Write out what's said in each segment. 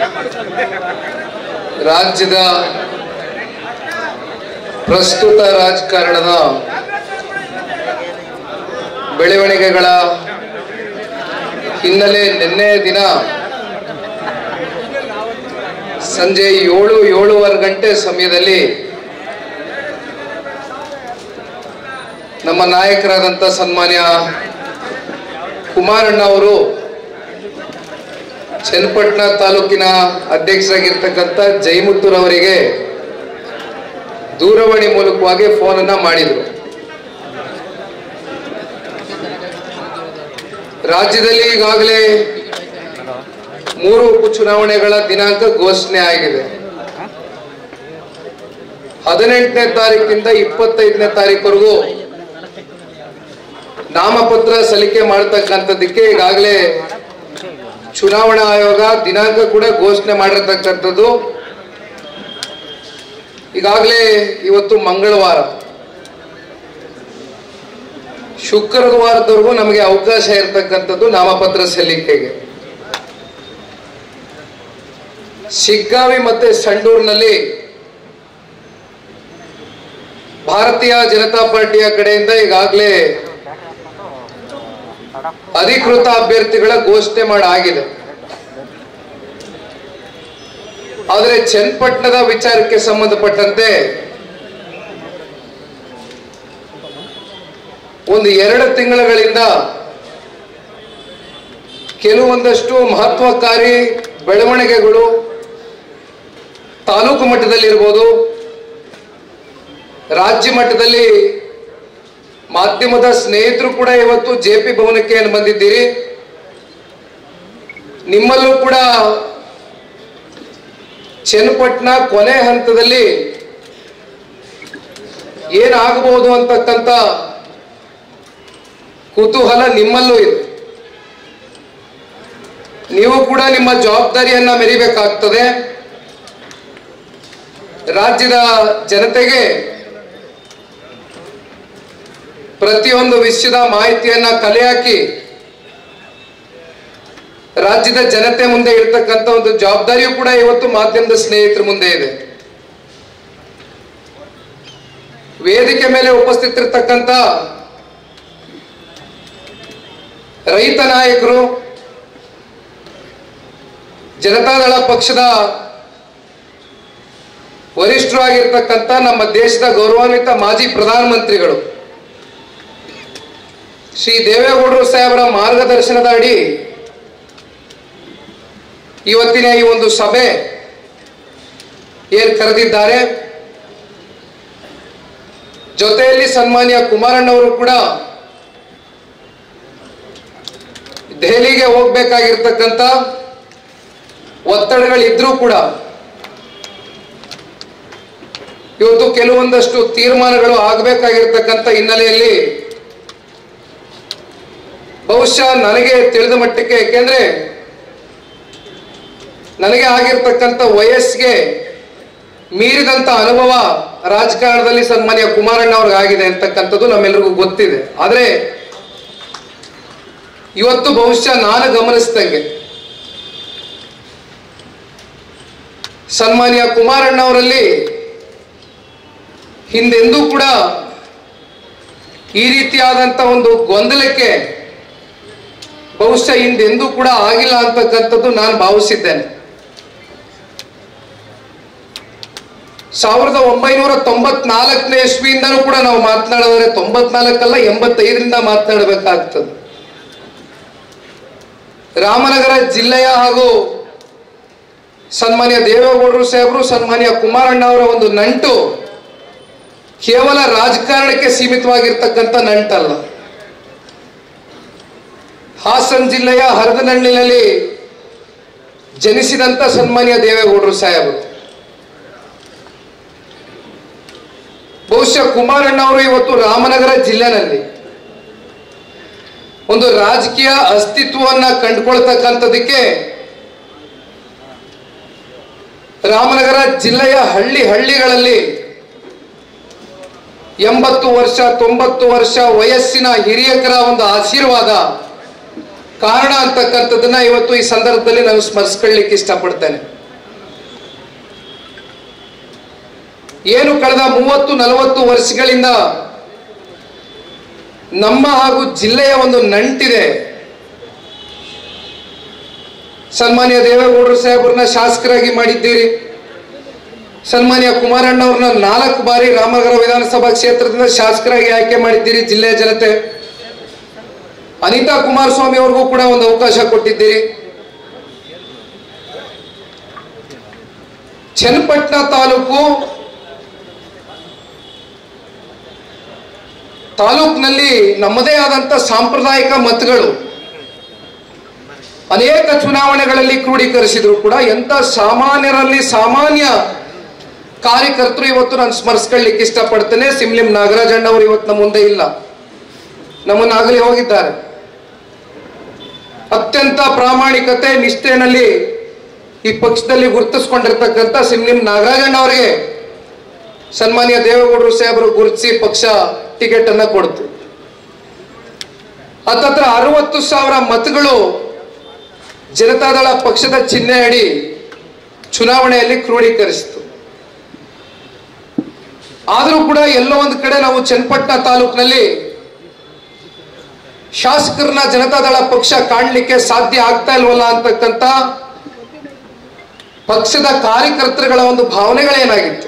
ರಾಜ್ಯದ ಪ್ರಸ್ತುತ ರಾಜಕಾರಣದ ಬೆಳವಣಿಗೆಗಳ ಹಿನ್ನೆಲೆ ನಿನ್ನೆಯ ದಿನ ಸಂಜೆ ಏಳು ಏಳೂವರೆ ಗಂಟೆ ಸಮಯದಲ್ಲಿ ನಮ್ಮ ನಾಯಕರಾದಂಥ ಸನ್ಮಾನ್ಯ ಕುಮಾರಣ್ಣ ಅವರು ಚನ್ನಪಟ್ಟಣ ತಾಲೂಕಿನ ಅಧ್ಯಕ್ಷರಾಗಿರ್ತಕ್ಕಂಥ ಜೈಮುತ್ತೂರ್ ಅವರಿಗೆ ದೂರವಾಣಿ ಮೂಲಕವಾಗಿ ಫೋನನ್ನ ಮಾಡಿದರು ರಾಜ್ಯದಲ್ಲಿ ಈಗಾಗಲೇ ಮೂರು ಉಪಚುನಾವಣೆಗಳ ದಿನಾಂಕ ಘೋಷಣೆ ಆಗಿದೆ ಹದಿನೆಂಟನೇ ತಾರೀಕಿಂದ ಇಪ್ಪತ್ತೈದನೇ ತಾರೀಕುವರೆಗೂ ನಾಮಪತ್ರ ಸಲ್ಲಿಕೆ ಮಾಡತಕ್ಕಂಥದ್ದಕ್ಕೆ ಈಗಾಗಲೇ ಚುನಾವಣಾ ಆಯೋಗ ದಿನಾಂಕ ಕೂಡ ಘೋಷಣೆ ಮಾಡಿರ್ತಕ್ಕಂಥದ್ದು ಈಗಾಗಲೇ ಇವತ್ತು ಮಂಗಳವಾರ ಶುಕ್ರವಾರದವರೆಗೂ ನಮಗೆ ಅವಕಾಶ ಇರತಕ್ಕಂಥದ್ದು ನಾಮಪತ್ರ ಸಲ್ಲಿಕೆಗೆ ಶಿಗ್ಗಾವಿ ಮತ್ತೆ ಸಂಡೂರಿನಲ್ಲಿ ಭಾರತೀಯ ಜನತಾ ಪಾರ್ಟಿಯ ಕಡೆಯಿಂದ ಈಗಾಗಲೇ ಅಧಿಕೃತ ಅಭ್ಯರ್ಥಿಗಳ ಘೋಷಣೆ ಮಾಡಾಗಿದೆ ಆದರೆ ಚನ್ನಪಟ್ಟಣದ ವಿಚಾರಕ್ಕೆ ಸಂಬಂಧಪಟ್ಟಂತೆ ಒಂದು ಎರಡು ತಿಂಗಳುಗಳಿಂದ ಕೆಲವೊಂದಷ್ಟು ಮಹತ್ವಕಾರಿ ಬೆಳವಣಿಗೆಗಳು ತಾಲೂಕು ಮಟ್ಟದಲ್ಲಿರ್ಬೋದು ರಾಜ್ಯ ಮಟ್ಟದಲ್ಲಿ ಮಾಧ್ಯಮದ ಸ್ನೇಹಿತರು ಕೂಡ ಇವತ್ತು ಜೆ ಪಿ ಭವನಕ್ಕೆ ಏನು ಬಂದಿದ್ದೀರಿ ನಿಮ್ಮಲ್ಲೂ ಕೂಡ ಚನ್ನಪಟ್ಟಣ ಕೊನೆ ಹಂತದಲ್ಲಿ ಏನಾಗಬಹುದು ಅಂತಕ್ಕಂಥ ಕುತೂಹಲ ನಿಮ್ಮಲ್ಲೂ ಇದೆ ನೀವು ಕೂಡ ನಿಮ್ಮ ಜವಾಬ್ದಾರಿಯನ್ನ ಮೆರಿಬೇಕಾಗ್ತದೆ ರಾಜ್ಯದ ಜನತೆಗೆ ಪ್ರತಿಯೊಂದು ವಿಷಯದ ಮಾಹಿತಿಯನ್ನ ಕಲೆ ಹಾಕಿ ರಾಜ್ಯದ ಜನತೆ ಮುಂದೆ ಇರ್ತಕ್ಕಂಥ ಒಂದು ಜವಾಬ್ದಾರಿಯೂ ಕೂಡ ಇವತ್ತು ಮಾಧ್ಯಮದ ಸ್ನೇಹಿತರ ಮುಂದೆ ಇದೆ ವೇದಿಕೆ ಮೇಲೆ ಉಪಸ್ಥಿತರಿರ್ತಕ್ಕಂಥ ರೈತ ನಾಯಕರು ಜನತಾದಳ ಪಕ್ಷದ ವರಿಷ್ಠರು ಆಗಿರ್ತಕ್ಕಂಥ ನಮ್ಮ ದೇಶದ ಗೌರವಾನ್ವಿತ ಮಾಜಿ ಪ್ರಧಾನಮಂತ್ರಿಗಳು ಶ್ರೀ ದೇವೇಗೌಡರು ಸಾಹೇಬರ ಮಾರ್ಗದರ್ಶನದ ಅಡಿ ಇವತ್ತಿನ ಈ ಒಂದು ಸಭೆ ಏನ್ ಕರೆದಿದ್ದಾರೆ ಜೊತೆಯಲ್ಲಿ ಸನ್ಮಾನ್ಯ ಕುಮಾರಣ್ಣವರು ಕೂಡ ದೆಹಲಿಗೆ ಹೋಗ್ಬೇಕಾಗಿರ್ತಕ್ಕಂಥ ಒತ್ತಡಗಳಿದ್ರೂ ಕೂಡ ಇವತ್ತು ಕೆಲವೊಂದಷ್ಟು ತೀರ್ಮಾನಗಳು ಆಗಬೇಕಾಗಿರ್ತಕ್ಕಂಥ ಹಿನ್ನೆಲೆಯಲ್ಲಿ ಬಹುಶಃ ನನಗೆ ತಿಳಿದ ಮಟ್ಟಕ್ಕೆ ಯಾಕೆಂದ್ರೆ ನನಗೆ ಆಗಿರ್ತಕ್ಕಂಥ ವಯಸ್ಸಿಗೆ ಮೀರಿದಂತ ಅನುಭವ ರಾಜಕಾರಣದಲ್ಲಿ ಸನ್ಮಾನ್ಯ ಕುಮಾರಣ್ಣ ಅವ್ರಿಗೆ ಆಗಿದೆ ಅಂತಕ್ಕಂಥದ್ದು ನಮ್ಮೆಲ್ಲರಿಗೂ ಗೊತ್ತಿದೆ ಆದ್ರೆ ಇವತ್ತು ಬಹುಶಃ ನಾನು ಗಮನಿಸಿದಂಗೆ ಸನ್ಮಾನ್ಯ ಕುಮಾರಣ್ಣ ಅವರಲ್ಲಿ ಹಿಂದೆಂದೂ ಕೂಡ ಈ ರೀತಿಯಾದಂತ ಒಂದು ಗೊಂದಲಕ್ಕೆ ಬಹುಶಃ ಹಿಂದೆಂದೂ ಕೂಡ ಆಗಿಲ್ಲ ಅಂತಕ್ಕಂಥದ್ದು ನಾನು ಭಾವಿಸಿದ್ದೇನೆ ಸಾವಿರದ ಒಂಬೈನೂರ ತೊಂಬತ್ನಾಲ್ಕನೇ ಇಸ್ವಿಯಿಂದನೂ ಕೂಡ ನಾವು ಮಾತನಾಡಿದ್ರೆ ತೊಂಬತ್ನಾಲ್ಕಲ್ಲ ಎಂಬತ್ತೈದರಿಂದ ಮಾತನಾಡಬೇಕಾಗ್ತದೆ ರಾಮನಗರ ಜಿಲ್ಲೆಯ ಹಾಗೂ ಸನ್ಮಾನ್ಯ ದೇವೇಗೌಡರು ಸಾಹೇಬರು ಸನ್ಮಾನ್ಯ ಕುಮಾರಣ್ಣ ಅವರ ಒಂದು ನಂಟು ಕೇವಲ ರಾಜಕಾರಣಕ್ಕೆ ಸೀಮಿತವಾಗಿರ್ತಕ್ಕಂಥ ನಂಟಲ್ಲ ಹಾಸನ್ ಜಿಲ್ಲೆಯ ಹರದನಹಳ್ಳಿನಲ್ಲಿ ಜನಿಸಿದಂತ ಸನ್ಮಾನ್ಯ ದೇವೇಗೌಡರು ಸಾಹೇಬರು ಬಹುಶಃ ಕುಮಾರಣ್ಣ ಅವರು ಇವತ್ತು ರಾಮನಗರ ಜಿಲ್ಲೆನಲ್ಲಿ ಒಂದು ರಾಜಕೀಯ ಅಸ್ತಿತ್ವವನ್ನ ಕಂಡುಕೊಳ್ತಕ್ಕಂಥದಕ್ಕೆ ರಾಮನಗರ ಜಿಲ್ಲೆಯ ಹಳ್ಳಿ ಹಳ್ಳಿಗಳಲ್ಲಿ ಎಂಬತ್ತು ವರ್ಷ ತೊಂಬತ್ತು ವರ್ಷ ವಯಸ್ಸಿನ ಹಿರಿಯಕರ ಒಂದು ಆಶೀರ್ವಾದ ಕಾರಣ ಅಂತಕ್ಕಂಥದ್ದನ್ನ ಇವತ್ತು ಈ ಸಂದರ್ಭದಲ್ಲಿ ನಾನು ಸ್ಮರಿಸ್ಕೊಳ್ಳಿಕ್ಕೆ ಇಷ್ಟಪಡ್ತೇನೆ ಏನು ಕಳೆದ ಮೂವತ್ತು ನಲವತ್ತು ವರ್ಷಗಳಿಂದ ನಮ್ಮ ಹಾಗೂ ಜಿಲ್ಲೆಯ ಒಂದು ನಂಟಿದೆ ಸನ್ಮಾನ್ಯ ದೇವೇಗೌಡರು ಸಾಹೇಬ್ರನ್ನ ಶಾಸಕರಾಗಿ ಮಾಡಿದ್ದೀರಿ ಸನ್ಮಾನ್ಯ ಕುಮಾರಣ್ಣವ್ರನ್ನ ನಾಲ್ಕು ಬಾರಿ ರಾಮನಗರ ವಿಧಾನಸಭಾ ಕ್ಷೇತ್ರದಿಂದ ಶಾಸಕರಾಗಿ ಆಯ್ಕೆ ಮಾಡಿದ್ದೀರಿ ಜಿಲ್ಲೆಯ ಜನತೆ ಅನಿತಾ ಕುಮಾರಸ್ವಾಮಿ ಅವ್ರಿಗೂ ಕೂಡ ಒಂದು ಅವಕಾಶ ಕೊಟ್ಟಿದ್ದೀರಿ ಚನ್ನಪಟ್ಟಣ ತಾಲೂಕು ತಾಲೂಕಿನಲ್ಲಿ ನಮ್ಮದೇ ಆದಂತ ಸಾಂಪ್ರದಾಯಿಕ ಮತಗಳು ಅನೇಕ ಚುನಾವಣೆಗಳಲ್ಲಿ ಕ್ರೋಢೀಕರಿಸಿದ್ರು ಕೂಡ ಎಂತ ಸಾಮಾನ್ಯರಲ್ಲಿ ಸಾಮಾನ್ಯ ಕಾರ್ಯಕರ್ತರು ಇವತ್ತು ನಾನು ಸ್ಮರಿಸ್ಕೊಳ್ಳಿಕ್ಕೆ ಇಷ್ಟಪಡ್ತೇನೆ ಸಿಮ್ಲಿಂ ನಾಗರಾಜಣ್ಣ ಅವರು ಇವತ್ತು ನಮ್ಮ ಮುಂದೆ ಇಲ್ಲ ನಮ್ಮನ್ನಾಗಲಿ ಹೋಗಿದ್ದಾರೆ ಅತ್ಯಂತ ಪ್ರಾಮಾಣಿಕತೆ ನಿಷ್ಠೆನಲ್ಲಿ ಈ ಪಕ್ಷದಲ್ಲಿ ಗುರುತಿಸ್ಕೊಂಡಿರ್ತಕ್ಕಂಥ ಸಿಮ್ಲಿಂ ನಾಗರಾಜಣ್ಣ ಅವರಿಗೆ ಸನ್ಮಾನ್ಯ ದೇವೇಗೌಡರು ಸಾಹೇಬರು ಗುರುತಿಸಿ ಪಕ್ಷ ಟಿಕೆಟ್ ಅನ್ನ ಕೊಡ್ತು ಹತ್ತತ್ರ ಅರವತ್ತು ಸಾವಿರ ಮತಗಳು ಜನತಾದಳ ಪಕ್ಷದ ಚಿಹ್ನೆ ಅಡಿ ಚುನಾವಣೆಯಲ್ಲಿ ಕ್ರೋಢೀಕರಿಸಿತು ಆದರೂ ಕೂಡ ಎಲ್ಲೋ ಒಂದು ಕಡೆ ನಾವು ಚನ್ನಪಟ್ಟಣ ತಾಲೂಕಿನಲ್ಲಿ ಶಾಸಕರನ್ನ ಜನತಾದಳ ಪಕ್ಷ ಕಾಣಲಿಕ್ಕೆ ಸಾಧ್ಯ ಆಗ್ತಾ ಇಲ್ವಲ್ಲ ಅಂತಕ್ಕಂಥ ಪಕ್ಷದ ಕಾರ್ಯಕರ್ತರುಗಳ ಒಂದು ಭಾವನೆಗಳೇನಾಗಿತ್ತು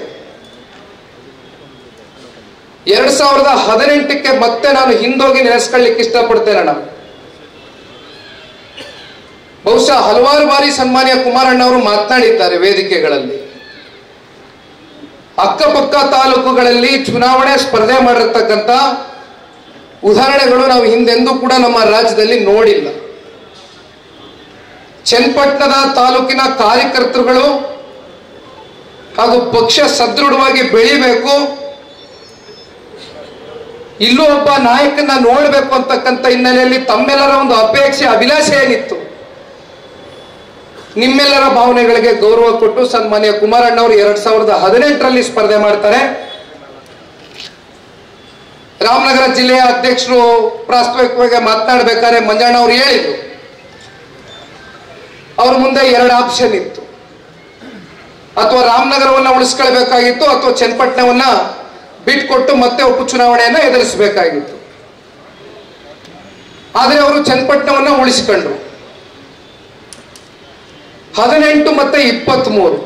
ಎರಡ್ ಸಾವಿರದ ಹದಿನೆಂಟಕ್ಕೆ ಮತ್ತೆ ನಾನು ಹಿಂದೋಗಿ ನೆನೆಸ್ಕೊಳ್ಳಿಕ್ಕೆ ಇಷ್ಟಪಡ್ತೇನೆ ನಾನು ಬಹುಶಃ ಹಲವಾರು ಬಾರಿ ಸನ್ಮಾನ್ಯ ಕುಮಾರಣ್ಣ ಅವರು ಮಾತನಾಡಿದ್ದಾರೆ ವೇದಿಕೆಗಳಲ್ಲಿ ಅಕ್ಕಪಕ್ಕ ತಾಲೂಕುಗಳಲ್ಲಿ ಚುನಾವಣೆ ಸ್ಪರ್ಧೆ ಮಾಡಿರ್ತಕ್ಕಂಥ ಉದಾಹರಣೆಗಳು ನಾವು ಹಿಂದೆಂದೂ ಕೂಡ ನಮ್ಮ ರಾಜ್ಯದಲ್ಲಿ ನೋಡಿಲ್ಲ ಚನ್ನಪಟ್ಟಣದ ತಾಲೂಕಿನ ಕಾರ್ಯಕರ್ತರುಗಳು ಹಾಗೂ ಪಕ್ಷ ಸದೃಢವಾಗಿ ಬೆಳಿಬೇಕು ಇಲ್ಲೂ ಒಬ್ಬ ನಾಯಕನ ನೋಡಬೇಕು ಅಂತಕ್ಕಂಥ ಹಿನ್ನೆಲೆಯಲ್ಲಿ ತಮ್ಮೆಲ್ಲರ ಒಂದು ಅಪೇಕ್ಷೆ ಅಭಿಲಾಷೆ ಏನಿತ್ತು ನಿಮ್ಮೆಲ್ಲರ ಭಾವನೆಗಳಿಗೆ ಗೌರವ ಕೊಟ್ಟು ಸನ್ಮಾನ್ಯ ಕುಮಾರಣ್ಣ ಅವರು ಎರಡ್ ಸಾವಿರದ ಹದಿನೆಂಟರಲ್ಲಿ ಸ್ಪರ್ಧೆ ಮಾಡ್ತಾರೆ ರಾಮನಗರ ಜಿಲ್ಲೆಯ ಅಧ್ಯಕ್ಷರು ಪ್ರಾಸ್ತಾವಿಕವಾಗಿ ಮಾತನಾಡಬೇಕಾದ್ರೆ ಮಂಜಣ್ಣ ಅವರು ಹೇಳಿದ್ರು ಅವ್ರ ಮುಂದೆ ಎರಡು ಆಪ್ಷನ್ ಇತ್ತು ಅಥವಾ ರಾಮನಗರವನ್ನ ಉಳಿಸ್ಕೊಳ್ಬೇಕಾಗಿತ್ತು ಅಥವಾ ಚನ್ನಪಟ್ಟಣವನ್ನ ಬಿಟ್ಕೊಟ್ಟು ಮತ್ತೆ ಉಪಚುನಾವಣೆಯನ್ನ ಎದುರಿಸಬೇಕಾಗಿತ್ತು ಆದರೆ ಅವರು ಚನ್ನಪಟ್ಟಣವನ್ನ ಉಳಿಸಿಕೊಂಡ್ರು ಹದಿನೆಂಟು ಮತ್ತೆ ಇಪ್ಪತ್ತ್ ಮೂರು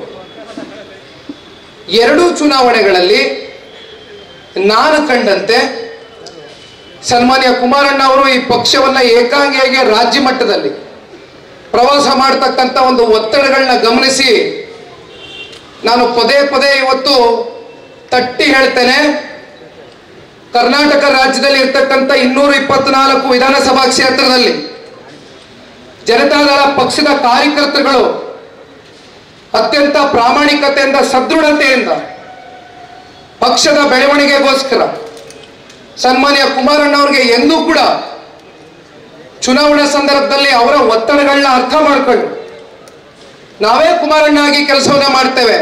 ಎರಡೂ ಚುನಾವಣೆಗಳಲ್ಲಿ ನಾನು ಕಂಡಂತೆ ಸನ್ಮಾನ್ಯ ಕುಮಾರಣ್ಣ ಅವರು ಈ ಪಕ್ಷವನ್ನ ಏಕಾಂಗಿಯಾಗಿ ರಾಜ್ಯ ಮಟ್ಟದಲ್ಲಿ ಪ್ರವಾಸ ಮಾಡತಕ್ಕಂಥ ಒಂದು ಒತ್ತಡಗಳನ್ನ ಗಮನಿಸಿ ನಾನು ಪದೇ ಪದೇ ಇವತ್ತು ತಟ್ಟಿ ಹೇಳ್ತೇನೆ ಕರ್ನಾಟಕ ರಾಜ್ಯದಲ್ಲಿ ಇರ್ತಕ್ಕಂಥ ಇನ್ನೂರ ಇಪ್ಪತ್ನಾಲ್ಕು ವಿಧಾನಸಭಾ ಕ್ಷೇತ್ರದಲ್ಲಿ ಜನತಾದಳ ಪಕ್ಷದ ಕಾರ್ಯಕರ್ತರುಗಳು ಅತ್ಯಂತ ಪ್ರಾಮಾಣಿಕತೆಯಿಂದ ಸದೃಢತೆಯಿಂದ ಪಕ್ಷದ ಬೆಳವಣಿಗೆಗೋಸ್ಕರ ಸನ್ಮಾನ್ಯ ಕುಮಾರಣ್ಣ ಅವರಿಗೆ ಎಂದೂ ಕೂಡ ಚುನಾವಣಾ ಸಂದರ್ಭದಲ್ಲಿ ಅವರ ಒತ್ತಡಗಳನ್ನ ಅರ್ಥ ಮಾಡ್ಕೊಂಡು ನಾವೇ ಕುಮಾರಣ್ಣ ಆಗಿ ಕೆಲಸವನ್ನ ಮಾಡ್ತೇವೆ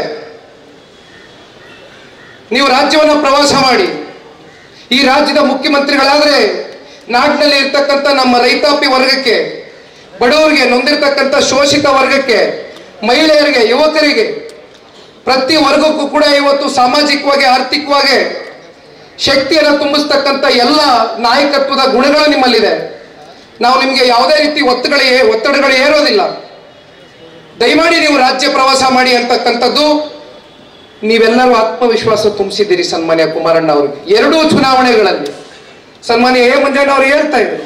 ನೀವು ರಾಜ್ಯವನ್ನು ಪ್ರವಾಸ ಮಾಡಿ ಈ ರಾಜ್ಯದ ಮುಖ್ಯಮಂತ್ರಿಗಳಾದ್ರೆ ನಾಡಿನಲ್ಲಿ ಇರ್ತಕ್ಕಂಥ ನಮ್ಮ ರೈತಾಪಿ ವರ್ಗಕ್ಕೆ ಬಡವರಿಗೆ ನೊಂದಿರ್ತಕ್ಕಂಥ ಶೋಷಿತ ವರ್ಗಕ್ಕೆ ಮಹಿಳೆಯರಿಗೆ ಯುವಕರಿಗೆ ಪ್ರತಿ ವರ್ಗಕ್ಕೂ ಕೂಡ ಇವತ್ತು ಸಾಮಾಜಿಕವಾಗಿ ಆರ್ಥಿಕವಾಗಿ ಶಕ್ತಿಯನ್ನು ತುಂಬಿಸ್ತಕ್ಕಂಥ ಎಲ್ಲ ನಾಯಕತ್ವದ ಗುಣಗಳು ನಿಮ್ಮಲ್ಲಿದೆ ನಾವು ನಿಮಗೆ ಯಾವುದೇ ರೀತಿ ಒತ್ತಡಗಳು ಏ- ಒತ್ತಡಗಳು ಏರೋದಿಲ್ಲ ದಯಮಾಡಿ ನೀವು ರಾಜ್ಯ ಪ್ರವಾಸ ಮಾಡಿ ಅಂತಕ್ಕಂಥದ್ದು ನೀವೆಲ್ಲರೂ ಆತ್ಮವಿಶ್ವಾಸ ತುಂಬಿಸಿದ್ದೀರಿ ಸನ್ಮಾನ್ಯ ಕುಮಾರಣ್ಣ ಅವರಿಗೆ ಎರಡೂ ಚುನಾವಣೆಗಳಲ್ಲಿ ಸನ್ಮಾನ್ಯ ಎ ಮಂಜಣ್ಣ ಅವರು ಹೇಳ್ತಾ ಇದ್ರು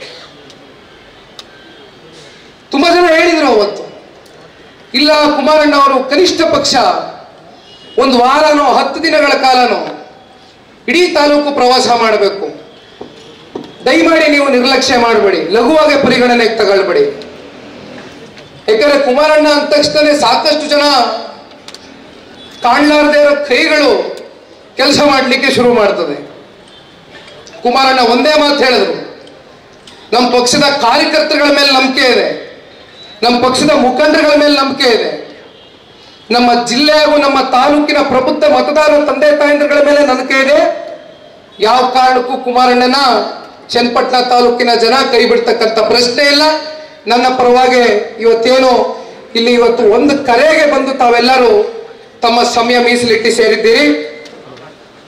ತುಂಬಾ ಜನ ಹೇಳಿದ್ರು ಅವತ್ತು ಇಲ್ಲ ಕುಮಾರಣ್ಣ ಅವರು ಕನಿಷ್ಠ ಪಕ್ಷ ಒಂದು ವಾರನೋ ಹತ್ತು ದಿನಗಳ ಕಾಲನೋ ಇಡೀ ತಾಲೂಕು ಪ್ರವಾಸ ಮಾಡಬೇಕು ದಯಮಾಡಿ ನೀವು ನಿರ್ಲಕ್ಷ್ಯ ಮಾಡಬೇಡಿ ಲಘುವಾಗಿ ಪರಿಗಣನೆಗೆ ತಗೊಳ್ಬೇಡಿ ಯಾಕಂದ್ರೆ ಕುಮಾರಣ್ಣ ಅಂದ ತಕ್ಷಣ ಸಾಕಷ್ಟು ಜನ ಕಾಣಲಾರದೇ ಇರೋ ಕೈಗಳು ಕೆಲಸ ಮಾಡಲಿಕ್ಕೆ ಶುರು ಮಾಡ್ತದೆ ಕುಮಾರಣ್ಣ ಒಂದೇ ಮಾತು ಹೇಳಿದ್ರು ನಮ್ಮ ಪಕ್ಷದ ಕಾರ್ಯಕರ್ತರುಗಳ ಮೇಲೆ ನಂಬಿಕೆ ಇದೆ ನಮ್ಮ ಪಕ್ಷದ ಮುಖಂಡರುಗಳ ಮೇಲೆ ನಂಬಿಕೆ ಇದೆ ನಮ್ಮ ಜಿಲ್ಲೆ ಹಾಗೂ ನಮ್ಮ ತಾಲೂಕಿನ ಪ್ರಬುದ್ಧ ಮತದಾರ ತಂದೆ ತಾಯಂದಿರುಗಳ ಮೇಲೆ ನಂಬಿಕೆ ಇದೆ ಯಾವ ಕಾರಣಕ್ಕೂ ಕುಮಾರಣ್ಣನ ಚನ್ನಪಟ್ಟಣ ತಾಲೂಕಿನ ಜನ ಕೈ ಬಿಡ್ತಕ್ಕಂಥ ಪ್ರಶ್ನೆ ಇಲ್ಲ ನನ್ನ ಪರವಾಗಿ ಇವತ್ತೇನು ಇಲ್ಲಿ ಇವತ್ತು ಒಂದು ಕರೆಗೆ ಬಂದು ತಾವೆಲ್ಲರೂ ತಮ್ಮ ಸಮಯ ಮೀಸಲಿಟ್ಟು ಸೇರಿದ್ದೀರಿ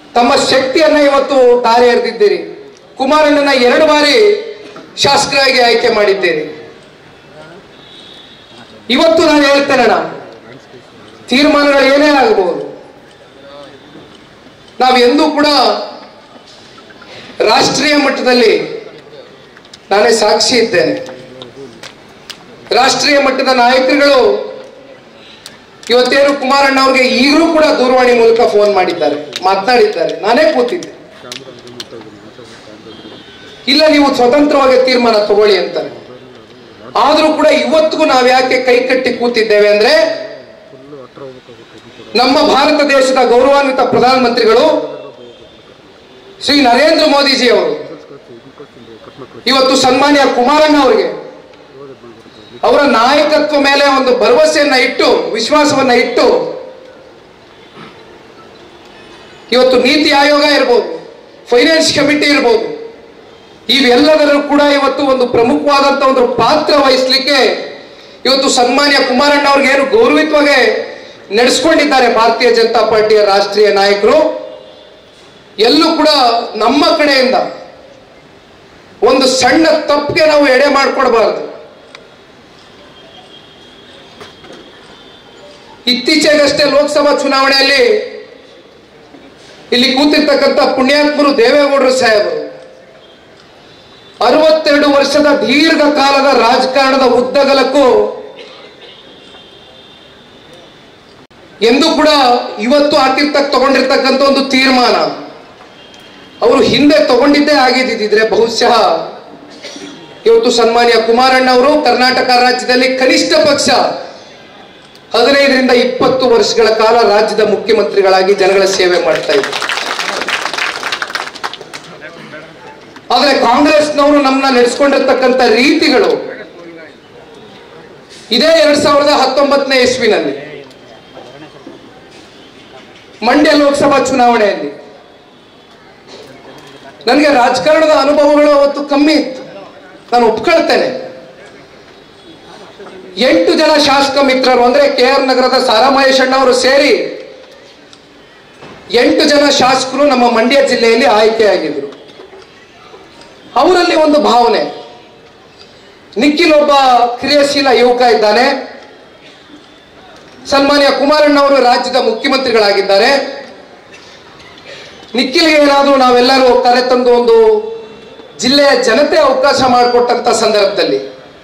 ತಮ್ಮ ಶಕ್ತಿಯನ್ನ ಇವತ್ತು ದಾರಿ ಎರೆದಿದ್ದೀರಿ ಕುಮಾರಣ್ಣನ ಎರಡು ಬಾರಿ ಶಾಸಕರಾಗಿ ಆಯ್ಕೆ ಮಾಡಿದ್ದೀರಿ ಇವತ್ತು ನಾನು ಹೇಳ್ತೇನಣ್ಣ ತೀರ್ಮಾನಗಳು ಏನೇ ಆಗಬಹುದು ನಾವು ಎಂದೂ ಕೂಡ ರಾಷ್ಟ್ರೀಯ ಮಟ್ಟದಲ್ಲಿ ನಾನೇ ಸಾಕ್ಷಿ ಇದ್ದೇನೆ ರಾಷ್ಟ್ರೀಯ ಮಟ್ಟದ ನಾಯಕರುಗಳು ಇವತ್ತೇನು ಕುಮಾರಣ್ಣ ಅವ್ರಿಗೆ ಈಗಲೂ ಕೂಡ ದೂರವಾಣಿ ಮೂಲಕ ಫೋನ್ ಮಾಡಿದ್ದಾರೆ ಮಾತನಾಡಿದ್ದಾರೆ ನಾನೇ ಕೂತಿದ್ದೆ ಇಲ್ಲ ನೀವು ಸ್ವತಂತ್ರವಾಗಿ ತೀರ್ಮಾನ ತಗೊಳ್ಳಿ ಅಂತಾರೆ ಆದ್ರೂ ಕೂಡ ಇವತ್ತಿಗೂ ನಾವು ಯಾಕೆ ಕೈ ಕಟ್ಟಿ ಕೂತಿದ್ದೇವೆ ಅಂದ್ರೆ ನಮ್ಮ ಭಾರತ ದೇಶದ ಗೌರವಾನ್ವಿತ ಪ್ರಧಾನಮಂತ್ರಿಗಳು ಶ್ರೀ ನರೇಂದ್ರ ಮೋದಿಜಿ ಅವರು ಇವತ್ತು ಸನ್ಮಾನ್ಯ ಕುಮಾರಣ್ಣ ಅವರಿಗೆ ಅವರ ನಾಯಕತ್ವ ಮೇಲೆ ಒಂದು ಭರವಸೆಯನ್ನ ಇಟ್ಟು ವಿಶ್ವಾಸವನ್ನ ಇಟ್ಟು ಇವತ್ತು ನೀತಿ ಆಯೋಗ ಇರ್ಬೋದು ಫೈನಾನ್ಸ್ ಕಮಿಟಿ ಇರ್ಬೋದು ಇವೆಲ್ಲದರಲ್ಲೂ ಕೂಡ ಇವತ್ತು ಒಂದು ಪ್ರಮುಖವಾದಂತ ಒಂದು ಪಾತ್ರ ವಹಿಸ್ಲಿಕ್ಕೆ ಇವತ್ತು ಸನ್ಮಾನ್ಯ ಕುಮಾರಣ್ಣ ಅವ್ರಿಗೆ ಏನು ಗೌರವಿತವಾಗಿ ನಡೆಸ್ಕೊಂಡಿದ್ದಾರೆ ಭಾರತೀಯ ಜನತಾ ಪಾರ್ಟಿಯ ರಾಷ್ಟ್ರೀಯ ನಾಯಕರು ಎಲ್ಲೂ ಕೂಡ ನಮ್ಮ ಕಡೆಯಿಂದ ಒಂದು ಸಣ್ಣ ತಪ್ಪಿಗೆ ನಾವು ಎಡೆ ಮಾಡಿಕೊಡ್ಬಾರ್ದು ಇತ್ತೀಚೆಗಷ್ಟೇ ಲೋಕಸಭಾ ಚುನಾವಣೆಯಲ್ಲಿ ಇಲ್ಲಿ ಕೂತಿರ್ತಕ್ಕಂಥ ಪುಣ್ಯಾತ್ಮರು ದೇವೇಗೌಡರು ಸಾಹೇಬರು ಅರವತ್ತೆರಡು ವರ್ಷದ ದೀರ್ಘ ಕಾಲದ ರಾಜಕಾರಣದ ಉದ್ದಗಲಕ್ಕೂ ಎಂದು ಕೂಡ ಇವತ್ತು ಹಾಕಿರ್ತಕ್ಕ ತಗೊಂಡಿರ್ತಕ್ಕಂಥ ಒಂದು ತೀರ್ಮಾನ ಅವರು ಹಿಂದೆ ತಗೊಂಡಿದ್ದೇ ಆಗಿದ್ದಿದ್ರೆ ಬಹುಶಃ ಇವತ್ತು ಸನ್ಮಾನ್ಯ ಕುಮಾರಣ್ಣ ಅವರು ಕರ್ನಾಟಕ ರಾಜ್ಯದಲ್ಲಿ ಕನಿಷ್ಠ ಪಕ್ಷ ಹದಿನೈದರಿಂದ ಇಪ್ಪತ್ತು ವರ್ಷಗಳ ಕಾಲ ರಾಜ್ಯದ ಮುಖ್ಯಮಂತ್ರಿಗಳಾಗಿ ಜನಗಳ ಸೇವೆ ಮಾಡ್ತಾ ಇದ್ರು ಆದ್ರೆ ಕಾಂಗ್ರೆಸ್ನವರು ನಮ್ಮನ್ನ ನಡೆಸ್ಕೊಂಡಿರ್ತಕ್ಕಂಥ ರೀತಿಗಳು ಇದೇ ಎರಡ್ ಸಾವಿರದ ಹತ್ತೊಂಬತ್ತನೇ ಇಸ್ವಿನಲ್ಲಿ ಮಂಡ್ಯ ಲೋಕಸಭಾ ಚುನಾವಣೆಯಲ್ಲಿ ನನಗೆ ರಾಜಕಾರಣದ ಅನುಭವಗಳು ಅವತ್ತು ಕಮ್ಮಿ ಇತ್ತು ನಾನು ಒಪ್ಕೊಳ್ತೇನೆ ಎಂಟು ಜನ ಶಾಸಕ ಮಿತ್ರರು ಅಂದ್ರೆ ಕೆ ಆರ್ ನಗರದ ಸಾರಾ ಮಹೇಶ್ ಅಣ್ಣ ಅವರು ಸೇರಿ ಎಂಟು ಜನ ಶಾಸಕರು ನಮ್ಮ ಮಂಡ್ಯ ಜಿಲ್ಲೆಯಲ್ಲಿ ಆಯ್ಕೆಯಾಗಿದ್ರು ಅವರಲ್ಲಿ ಒಂದು ಭಾವನೆ ನಿಖಿಲ್ ಒಬ್ಬ ಕ್ರಿಯಾಶೀಲ ಯುವಕ ಇದ್ದಾನೆ ಸನ್ಮಾನ್ಯ ಕುಮಾರಣ್ಣ ಅವರು ರಾಜ್ಯದ ಮುಖ್ಯಮಂತ್ರಿಗಳಾಗಿದ್ದಾರೆ ನಿಖಿಲ್ಗೆ ಏನಾದರೂ ನಾವೆಲ್ಲರೂ ಕರೆತಂದು ಒಂದು ಜಿಲ್ಲೆಯ ಜನತೆ ಅವಕಾಶ ಮಾಡಿಕೊಟ್ಟಂತ ಸಂದರ್ಭದಲ್ಲಿ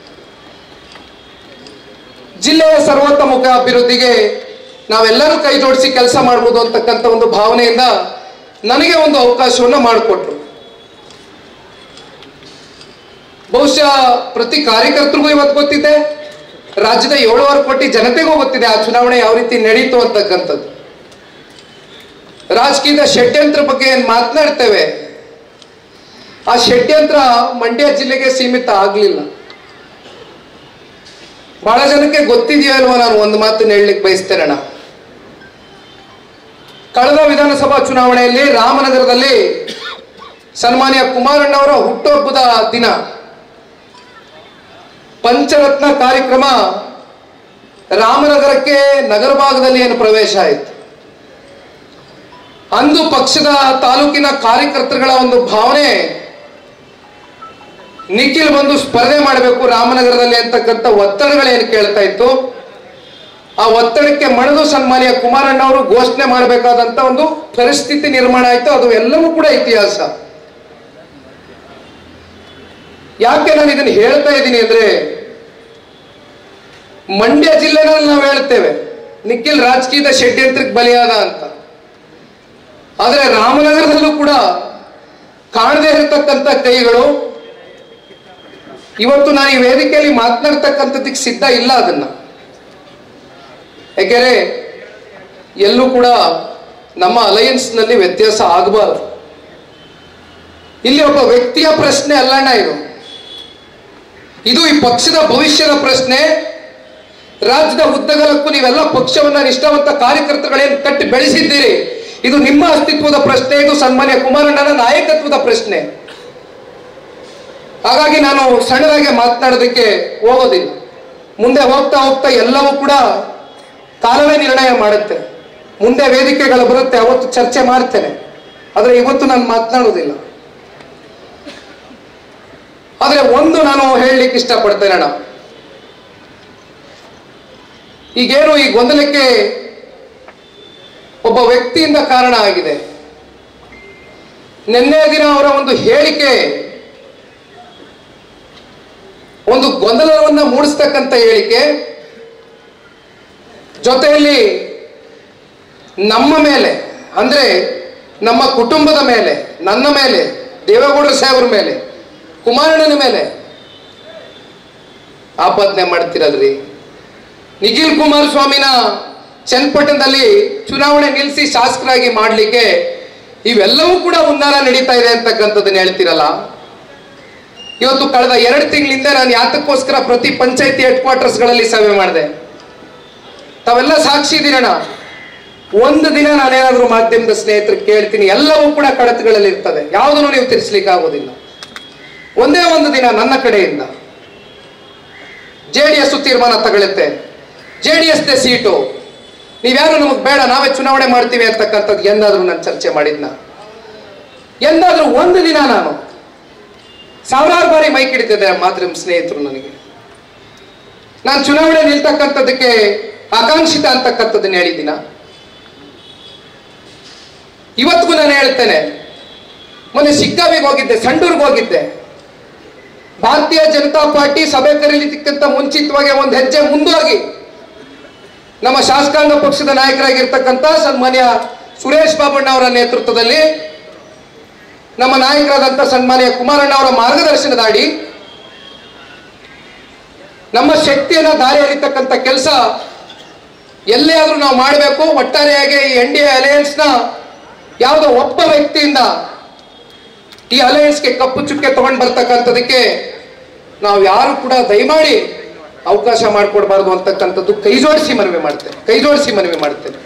ಜಿಲ್ಲೆಯ ಸರ್ವತೋಮುಖ ಅಭಿವೃದ್ಧಿಗೆ ನಾವೆಲ್ಲರೂ ಕೈ ಜೋಡಿಸಿ ಕೆಲಸ ಮಾಡ್ಬೋದು ಅಂತಕ್ಕಂಥ ಒಂದು ಭಾವನೆಯಿಂದ ನನಗೆ ಒಂದು ಅವಕಾಶವನ್ನು ಮಾಡಿಕೊಟ್ರು ಬಹುಶಃ ಪ್ರತಿ ಕಾರ್ಯಕರ್ತರಿಗೂ ಇವತ್ತು ಗೊತ್ತಿದೆ ರಾಜ್ಯದ ಏಳುವರೆ ಕೋಟಿ ಜನತೆಗೂ ಗೊತ್ತಿದೆ ಆ ಚುನಾವಣೆ ಯಾವ ರೀತಿ ನಡೀತು ಅಂತಕ್ಕಂಥದ್ದು ರಾಜಕೀಯದ ಷಡ್ಯಂತ್ರ ಬಗ್ಗೆ ಏನ್ ಮಾತನಾಡ್ತೇವೆ ಆ ಷಡ್ಯಂತ್ರ ಮಂಡ್ಯ ಜಿಲ್ಲೆಗೆ ಸೀಮಿತ ಆಗ್ಲಿಲ್ಲ ಬಹಳ ಜನಕ್ಕೆ ಗೊತ್ತಿದೆಯೋ ಅಲ್ವಾ ನಾನು ಒಂದು ಮಾತನ್ನ ಹೇಳಲಿಕ್ಕೆ ಬಯಸ್ತೇನಣ್ಣ ಕಳೆದ ವಿಧಾನಸಭಾ ಚುನಾವಣೆಯಲ್ಲಿ ರಾಮನಗರದಲ್ಲಿ ಸನ್ಮಾನ್ಯ ಕುಮಾರಣ್ಣ ಅವರ ಹುಟ್ಟುಹಬ್ಬದ ದಿನ ಪಂಚರತ್ನ ಕಾರ್ಯಕ್ರಮ ರಾಮನಗರಕ್ಕೆ ನಗರ ಭಾಗದಲ್ಲಿ ಏನು ಪ್ರವೇಶ ಆಯಿತು ಅಂದು ಪಕ್ಷದ ತಾಲೂಕಿನ ಕಾರ್ಯಕರ್ತರುಗಳ ಒಂದು ಭಾವನೆ ನಿಖಿಲ್ ಬಂದು ಸ್ಪರ್ಧೆ ಮಾಡಬೇಕು ರಾಮನಗರದಲ್ಲಿ ಅಂತಕ್ಕಂಥ ಒತ್ತಡಗಳೇನು ಕೇಳ್ತಾ ಇತ್ತು ಆ ಒತ್ತಡಕ್ಕೆ ಮಣಿದು ಸನ್ಮಾನ್ಯ ಕುಮಾರಣ್ಣ ಅವರು ಘೋಷಣೆ ಮಾಡಬೇಕಾದಂತ ಒಂದು ಪರಿಸ್ಥಿತಿ ನಿರ್ಮಾಣ ಆಯಿತು ಅದು ಎಲ್ಲವೂ ಕೂಡ ಇತಿಹಾಸ ಯಾಕೆ ನಾನು ಇದನ್ನು ಹೇಳ್ತಾ ಇದ್ದೀನಿ ಅಂದ್ರೆ ಮಂಡ್ಯ ಜಿಲ್ಲೆನಲ್ಲಿ ನಾವು ಹೇಳ್ತೇವೆ ನಿಖಿಲ್ ರಾಜಕೀಯದ ಷಡ್ಯಂತ್ರಕ್ಕೆ ಬಲಿಯಾದ ಅಂತ ಆದರೆ ರಾಮನಗರದಲ್ಲೂ ಕೂಡ ಕಾಣದೇ ಇರತಕ್ಕಂಥ ಕೈಗಳು ಇವತ್ತು ನಾನು ಈ ವೇದಿಕೆಯಲ್ಲಿ ಮಾತನಾಡ್ತಕ್ಕಂಥದ್ದಕ್ಕೆ ಸಿದ್ಧ ಇಲ್ಲ ಅದನ್ನ ಯಾಕೆಂದ್ರೆ ಎಲ್ಲೂ ಕೂಡ ನಮ್ಮ ಅಲಯನ್ಸ್ನಲ್ಲಿ ವ್ಯತ್ಯಾಸ ಆಗಬಾರದು ಇಲ್ಲಿ ಒಬ್ಬ ವ್ಯಕ್ತಿಯ ಪ್ರಶ್ನೆ ಅಲ್ಲಣ್ಣ ಇದು ಇದು ಈ ಪಕ್ಷದ ಭವಿಷ್ಯದ ಪ್ರಶ್ನೆ ರಾಜ್ಯದ ಉದ್ದಗಲಕ್ಕೂ ನೀವೆಲ್ಲ ಪಕ್ಷವನ್ನ ನಿಷ್ಠಾವಂತ ಕಾರ್ಯಕರ್ತರುಗಳೇನು ಕಟ್ಟಿ ಬೆಳೆಸಿದ್ದೀರಿ ಇದು ನಿಮ್ಮ ಅಸ್ತಿತ್ವದ ಪ್ರಶ್ನೆ ಇದು ಸನ್ಮಾನ್ಯ ಕುಮಾರಣ್ಣನ ನಾಯಕತ್ವದ ಪ್ರಶ್ನೆ ಹಾಗಾಗಿ ನಾನು ಸಣ್ಣದಾಗಿ ಮಾತನಾಡೋದಕ್ಕೆ ಹೋಗೋದಿಲ್ಲ ಮುಂದೆ ಹೋಗ್ತಾ ಹೋಗ್ತಾ ಎಲ್ಲವೂ ಕೂಡ ಕಾಲವೇ ನಿರ್ಣಯ ಮಾಡುತ್ತೆ ಮುಂದೆ ವೇದಿಕೆಗಳು ಬರುತ್ತೆ ಅವತ್ತು ಚರ್ಚೆ ಮಾಡ್ತೇನೆ ಆದರೆ ಇವತ್ತು ನಾನು ಮಾತನಾಡುವುದಿಲ್ಲ ಆದರೆ ಒಂದು ನಾನು ಹೇಳಲಿಕ್ಕೆ ಇಷ್ಟಪಡ್ತೇನೆ ಅಣ್ಣ ಈಗೇನು ಈ ಗೊಂದಲಕ್ಕೆ ಒಬ್ಬ ವ್ಯಕ್ತಿಯಿಂದ ಕಾರಣ ಆಗಿದೆ ನಿನ್ನೆ ದಿನ ಅವರ ಒಂದು ಹೇಳಿಕೆ ಒಂದು ಗೊಂದಲವನ್ನ ಮೂಡಿಸ್ತಕ್ಕಂಥ ಹೇಳಿಕೆ ಜೊತೆಯಲ್ಲಿ ನಮ್ಮ ಮೇಲೆ ಅಂದ್ರೆ ನಮ್ಮ ಕುಟುಂಬದ ಮೇಲೆ ನನ್ನ ಮೇಲೆ ದೇವೇಗೌಡರ ಸಾಹೇಬ್ರ ಮೇಲೆ ಕುಮಾರಣ್ಣನ ಮೇಲೆ ಆಪಾದನೆ ಮಾಡ್ತಿರಲ್ರಿ ನಿಖಿಲ್ ಕುಮಾರಸ್ವಾಮಿನ ಚನ್ನಪಟ್ಟಣದಲ್ಲಿ ಚುನಾವಣೆ ನಿಲ್ಲಿಸಿ ಶಾಸಕರಾಗಿ ಮಾಡಲಿಕ್ಕೆ ಇವೆಲ್ಲವೂ ಕೂಡ ಹುನ್ನಾರ ನಡೀತಾ ಇದೆ ಅಂತಕ್ಕಂಥದ್ದನ್ನ ಹೇಳ್ತಿರಲ್ಲ ಇವತ್ತು ಕಳೆದ ಎರಡು ತಿಂಗಳಿಂದ ನಾನು ಯಾತಕ್ಕೋಸ್ಕರ ಪ್ರತಿ ಪಂಚಾಯತಿ ಹೆಡ್ ಕ್ವಾರ್ಟರ್ಸ್ಗಳಲ್ಲಿ ಸಭೆ ಮಾಡಿದೆ ತಾವೆಲ್ಲ ಸಾಕ್ಷಿ ಇದ್ದೀರಣ್ಣ ಒಂದು ದಿನ ನಾನೇನಾದ್ರೂ ಮಾಧ್ಯಮದ ಸ್ನೇಹಿತರು ಕೇಳ್ತೀನಿ ಎಲ್ಲವೂ ಕೂಡ ಕಡತಗಳಲ್ಲಿ ಇರ್ತದೆ ಯಾವುದನ್ನು ನೀವು ತಿರ್ಸ್ಲಿಕ್ಕೆ ಆಗೋದಿಲ್ಲ ಒಂದೇ ಒಂದು ದಿನ ನನ್ನ ಕಡೆಯಿಂದ ಜೆ ಡಿ ಎಸ್ ತೀರ್ಮಾನ ತಗೊಳುತ್ತೆ ಜೆ ಡಿ ಎಸ್ ಸೀಟು ನೀವ್ಯಾರು ನಮಗೆ ಬೇಡ ನಾವೇ ಚುನಾವಣೆ ಮಾಡ್ತೀವಿ ಅಂತಕ್ಕಂಥದ್ದು ಎಂದಾದ್ರೂ ನಾನು ಚರ್ಚೆ ಮಾಡಿದ್ನ ಎಂದಾದ್ರೂ ಒಂದು ದಿನ ನಾನು ಸಾವಿರಾರು ಬಾರಿ ಮೈಕ್ ಹಿಡಿತಿದ್ದೆ ಮಾಧ್ಯಮ ಸ್ನೇಹಿತರು ನನಗೆ ನಾನು ಚುನಾವಣೆ ನಿಲ್ತಕ್ಕಂಥದ್ದಕ್ಕೆ ಆಕಾಂಕ್ಷಿತ ಅಂತಕ್ಕಂಥದ್ದನ್ನ ಹೇಳಿದ್ದೀನ ಇವತ್ತಿಗೂ ನಾನು ಹೇಳ್ತೇನೆ ಮೊನ್ನೆ ಶಿಗ್ಗಾವಿಗೆ ಹೋಗಿದ್ದೆ ಸಂಡೂರ್ಗೆ ಹೋಗಿದ್ದೆ ಭಾರತೀಯ ಜನತಾ ಪಾರ್ಟಿ ಸಭೆ ಕರೀಲಿಕ್ಕಿಂತ ಮುಂಚಿತವಾಗಿ ಒಂದು ಹೆಜ್ಜೆ ಮುಂದೋಗಿ ನಮ್ಮ ಶಾಸಕಾಂಗ ಪಕ್ಷದ ನಾಯಕರಾಗಿರ್ತಕ್ಕಂಥ ಸನ್ಮಾನ್ಯ ಸುರೇಶ್ ಬಾಬಣ್ಣ ಅವರ ನೇತೃತ್ವದಲ್ಲಿ ನಮ್ಮ ನಾಯಕರಾದಂಥ ಸನ್ಮಾನ್ಯ ಕುಮಾರಣ್ಣ ಅವರ ಮಾರ್ಗದರ್ಶನದ ಅಡಿ ನಮ್ಮ ಶಕ್ತಿಯನ್ನ ದಾರಿ ಎಳಿತಕ್ಕಂಥ ಕೆಲಸ ಎಲ್ಲೇ ಆದ್ರೂ ನಾವು ಮಾಡಬೇಕು ಒಟ್ಟಾರೆಯಾಗಿ ಈ ಎನ್ ಡಿ ಎ ಅಲಯನ್ಸ್ನ ಯಾವುದೋ ಒಬ್ಬ ವ್ಯಕ್ತಿಯಿಂದ ಈ ಅಲಯನ್ಸ್ಗೆ ಕಪ್ಪು ಚುಕ್ಕೆ ತಗೊಂಡು ಬರ್ತಕ್ಕಂಥದಕ್ಕೆ ನಾವು ಯಾರು ಕೂಡ ದಯಮಾಡಿ ಅವಕಾಶ ಮಾಡಿಕೊಡ್ಬಾರ್ದು ಅಂತಕ್ಕಂಥದ್ದು ಕೈ ಜೋಡಿಸಿ ಮನವಿ ಮಾಡ್ತೇನೆ ಕೈ ಜೋಡಿಸಿ ಮನವಿ ಮಾಡ್ತೇನೆ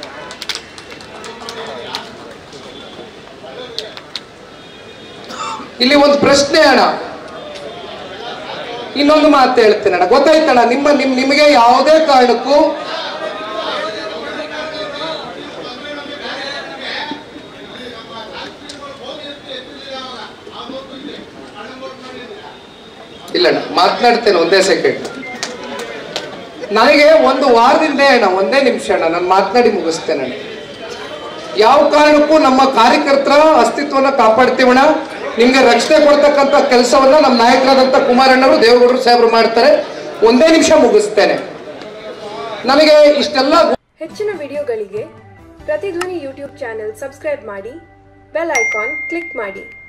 ಇಲ್ಲಿ ಒಂದು ಪ್ರಶ್ನೆ ಅಣ್ಣ ಇನ್ನೊಂದು ಮಾತು ಹೇಳ್ತೇನೆ ಅಣ್ಣ ಗೊತ್ತಾಯ್ತಣ್ಣ ನಿಮ್ಮ ನಿಮ್ ನಿಮಗೆ ಯಾವುದೇ ಕಾರಣಕ್ಕೂ ಇಲ್ಲಣ್ಣ ಮಾತನಾಡ್ತೇನೆ ಒಂದೇ ಸೆಕೆಂಡ್ ನನಗೆ ಒಂದು ವಾರದಿಂದ ಅಣ್ಣ ಒಂದೇ ನಿಮಿಷ ಅಣ್ಣ ನಾನು ಮಾತನಾಡಿ ಮುಗಿಸ್ತೇನೆ ಅಣ್ಣ ಯಾವ ಕಾರಣಕ್ಕೂ ನಮ್ಮ ಕಾರ್ಯಕರ್ತರ ಅಸ್ತಿತ್ವನ ಕಾಪಾಡ್ತೀವಣ್ಣ ನಿಮ್ಗೆ ರಕ್ಷಣೆ ಕೊಡ್ತಕ್ಕಂಥ ಕೆಲಸವನ್ನ ನಮ್ಮ ನಾಯಕರಾದಂಥ ಕುಮಾರಣ್ಣವರು ದೇವೇಗೌಡರು ಸಾಹೇಬರು ಮಾಡ್ತಾರೆ ಒಂದೇ ನಿಮಿಷ ಮುಗಿಸ್ತೇನೆ ನನಗೆ ಇಷ್ಟೆಲ್ಲ ಹೆಚ್ಚಿನ ವಿಡಿಯೋಗಳಿಗೆ ಪ್ರತಿಧ್ವನಿ ಯೂಟ್ಯೂಬ್ ಚಾನೆಲ್ ಸಬ್ಸ್ಕ್ರೈಬ್ ಮಾಡಿ ಬೆಲ್ ಐಕಾನ್ ಕ್ಲಿಕ್ ಮಾಡಿ